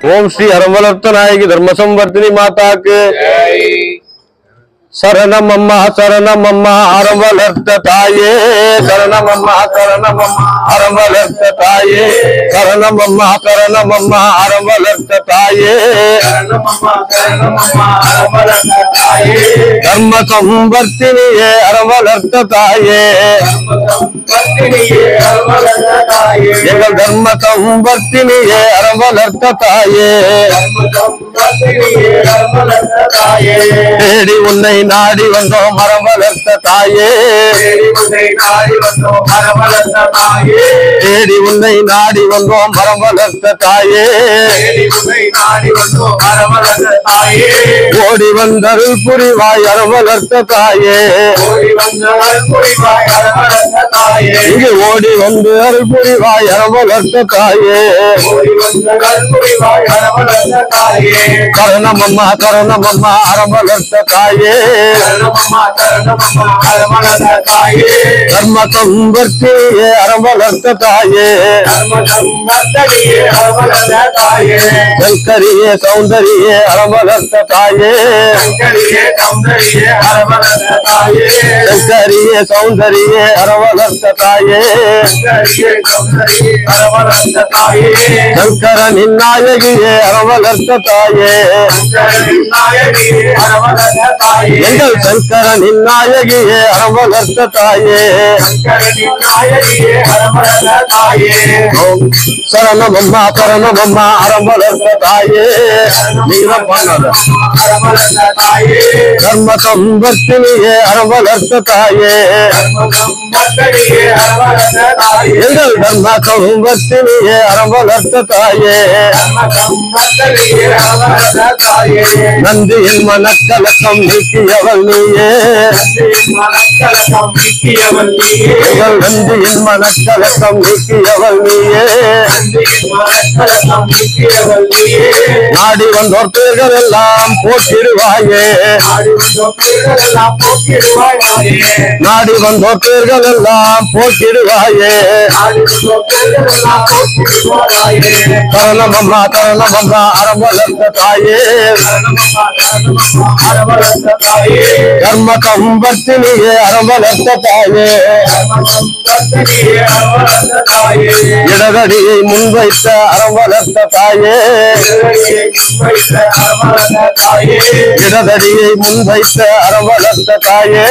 ஓம் ஸ்ரீ அரவலர்த்த நாயகி தர்ம சம்பர்த்தினி மாதாக்கு சரணம் அம்மா சரணம் அம்மா அரவலர்த்த தாயே சரணம் அம்மா சரணம் அம்மா அரவலர்த்த தாயே சரணம் அம்மா சரணம் அம்மா அரவலர்த்த தாயே தர்ம சம்பர்த்தினியே அரவலர்த்த தாயே எங்கள் தர்ம சம்பர்த்தினியே அரவலர்த்த தாயே தேடி உன்னை நாடி வந்தோம் மரம் வளர்த்த தாயே தேடி உன்னை நாடி வந்தோம் மரம் வளர்த்த தாயே ஓடி வந்தருள் புரிவாய் அறம் வளர்த்த தாயே இங்கு ஓடி வந்து அருள் புரிவாய் அறம் வளர்த்த தாயே கரணம் அம்மா கரணம் அம்மா அறம் வளர்த்த தாயே தர்ம சம்பர்த்தியே அறம் வளர்த்த தாயே சங்கரியே சௌந்தரியே அறம் வளர்த்த தாயே சங்கரியே சௌந்தரியே அறம் வளர்த்த தாயே சங்கரனின் நாயகியே அறம் வளர்த்த தாயே எங்கள் சங்கரனின் நாயகியே அறம் வளர்த்த தாயே ஓம் சரணம் அம்மா சரணம் அம்மா அறம் வளர்த்த தாயே நீங்க பண்ணாத தர்ம சம்பர்த்தினியே அறம் வளர்த்த தாயே எங்கள் தர்ம சம்பர்த்தினியே அறம் வளர்த்த தாயே நந்தியின் மனக்கலக்கம் நீக்கியவள் நீயே எங்கள் நந்தியின் மனக்கலக்கம் நீக்கியவள் நீயே நாடி வந்தோர் பேர்கள் எல்லாம் போற்றிடுவாயே நாடி வந்தோர் பேர்கள் எல்லாம் போற்றிடுவாயே தரணம் அம்மா தரணம் அம்மா அறம் வளர்த்த தாயே தர்ம கம்பர்த்தினியே அறம் வளர்த்த தாயே இடதடியை முன்வைத்த அறம் வளர்த்த தாயே இடதடியை முன்வைத்த அறம் வளர்த்த தாயே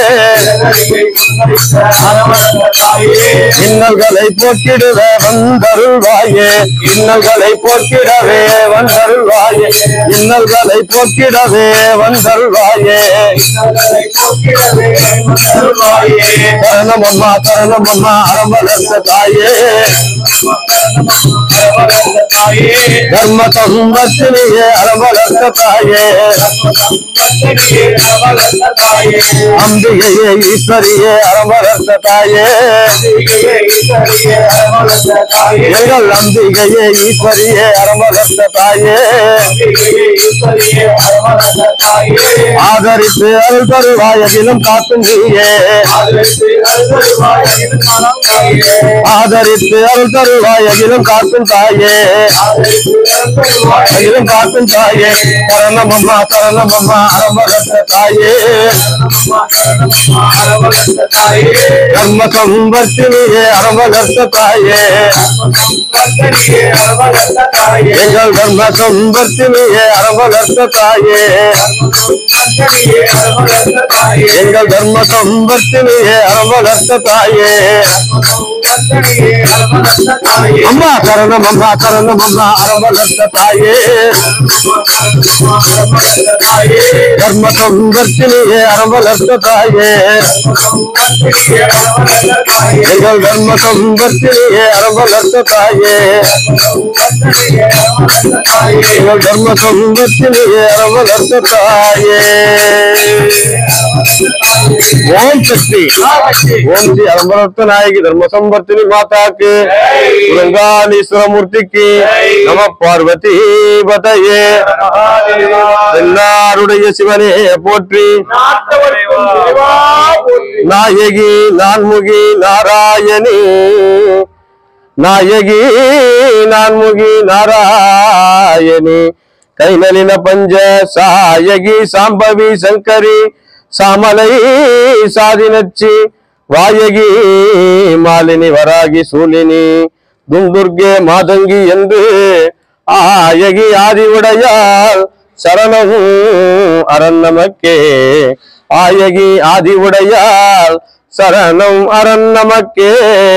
இன்னல்களை போக்கிடுவ வந்தருள்வாயே இன்னல்களை போக்கிடவே வந்தருள்வாயே இன்னல்களை போக்கிடவே வந்தருள்வாயே தரணம் அம்மா தரணம் அம்மா அறம் வளர்த்த தாயே தர்ம சம்பத்தினியே அறம் வளர்த்த தாயே அம்பிகையே ஈஸ்வரியே அறம் வளர்த்த தாயே எங்கள் அம்பிகையே ஈஸ்வரியே அறம் வளர்த்த தாயே ஆதரித்து அருள் தருவாய் அகிலம் காக்கும் நீயே ஆதரித்து அருள் தருவாய் அகிலம் காக்கும் தாயே அகிலம் காக்கும் தாயே சரணம் அம்மா சரணம் அம்மா அறம் வளர்த்த தாயே கர்ம சம்பர்த்தினியே அறம் வளர்த்த தாயே எங்கள் தர்ம சம்பர்த்தினியே அறம் வளர்த்த தாயே எங்கள் தர்ம சம்பர்த்தினியே அறம் வளர்த்த தாயே அம்மா சரணம் அம்மா சரணம் அம்மா அறம் வளர்த்த தாயே தர்ம சம்பர்த்தினியே அறம் வளர்த்த தாயே எங்கள் தர்ம சம்பர்த்தினியே அறம் வளர்த்த தாயே எங்கள் தர்ம சம்பர்த்தினியே அறம் வளர்த்த தாயே ஓம் சக்தி ஓம் ஸ்ரீ அலம்பரத்த நாயகி தர்ம சம்பர்த்தினி மாதாக்கு உலங்காலீஸ்வரமூர்த்திக்கு நம பார்வதி பதையே எல்லாருடைய சிவனே போற்றி நாயகி நான்முகி நாராயணி நாயகி நான்முகி நாராயணி கைநலின பஞ்ச சாயகி சாம்பவி சங்கரி சாமலை சாதினச்சி வாயகி மாலினி வராகி சூலினி துந்துர்கே மாதங்கி என்று ஆயகி ஆதிவுடையாள் சரணம் அரண் நமக்கே ஆயகி ஆதிவுடையாள் சரணம் அரண் நமக்கே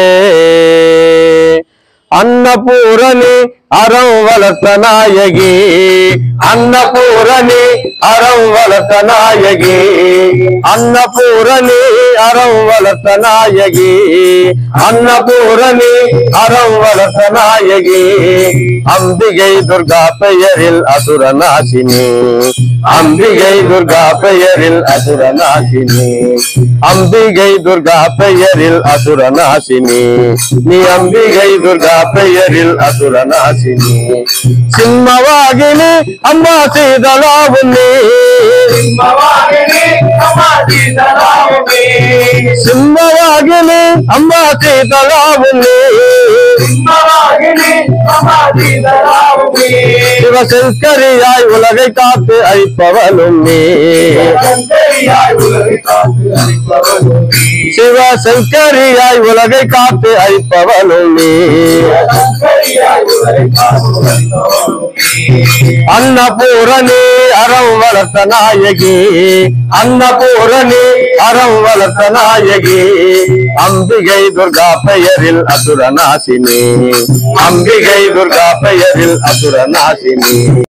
அன்னபூரணி அறம் வளர்த்த நாயகி அன்னபூரணி அறம் வளர்த்த நாயகி அன்னபூரணி அறம் வளர்த்த நாயகி அன்னபூரணி அறம் வளர்த்த நாயகி அம்பிகை துர்கா பெயரில் அசுர நாசினி அம்பிகை துர்கா பெயரில் அசுர நாசினி அம்பிகை துர்கா பெயரில் அசுர நாசினி நீ அம்பிகை துர்கா பெயரில் அசுர நாசினி சிம்மவாகினி அம்மா சீதலாவுன்னி மவாகினி அம்மா சீதலாவுமே சிம்மவாகினி அம்மா சீதலாவுன்னி மவாகினி அம்மா சீதலாவுமே சிவசங்கரியாய் உலகை காத்து அழிப்பவனும் நீ சங்கரியாய் உலகை காத்து அளிப்பவனும் நீ. சிவசங்கரியாய் உலகை காத்து அழிப்பவனும் நீ சங்கரியாய் உலகை காத்து அளிப்பவனும் நீ. அன்னபூரணி அறம் வளர்த்த நாயகி அன்னபூரணி அறம் வளர்த்த நாயகி அம்பிகை துர்கா பெயரில் அசுர நாசினி அம்பிகை துர்கா பெயரில் அசுர நாசினி